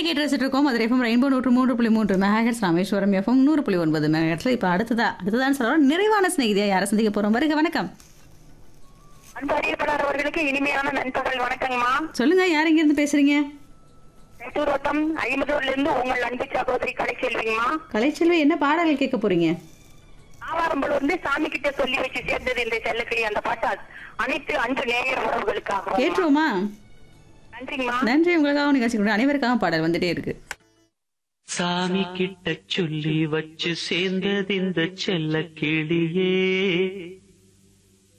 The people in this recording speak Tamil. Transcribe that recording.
கேட்டு ரசிட்டு இருக்கோம் மதுரை எஃப்எம் ரெயின்போ நூற்று மூன்று புள்ளி மூன்று மெகாஹெட்ஸ் ராமேஸ்வரம் எஃப்எம் நூறு புள்ளி ஒன்பது மெகாஹெட்ஸ்ல இப்போ அடுத்ததா அடுத்ததான் சொல்றோம் நிறைவான சிநேகிதியா யாரை சந்திக்க போறோம் வருக வணக்கம் அன்பு அறியப்படாத அவர்களுக்கு இனிமையான நண்பர்கள் வணக்கங்கம்மா சொல்லுங்க யார் இங்க இருந்து பேசுறீங்க நெட்டூர்வட்டம் ஐம்பதூர்ல இருந்து உங்கள் அன்பு சகோதரி கலைச்செல்விங்கம்மா கலைச்செல்வி என்ன பாடல்கள் கேட்க போறீங்க ஆவாரம்பல் வந்து சாமி கிட்ட சொல்லி வச்சு சேர்ந்தது இந்த செல்லக்கிளி அந்த பாட்டு அனைத்து அன்பு நேயர் உறவுகளுக்காக கேட்டுருவோமா நன்றிங்கம்மா நன்றி உங்களுக்காக நிகழ்ச்சி கொடுங்க அனைவருக்காக பாடல் வந்துட்டே இருக்கு சாமி கிட்ட சொல்லி வச்சு சேர்ந்தது இந்த செல்ல கிளியே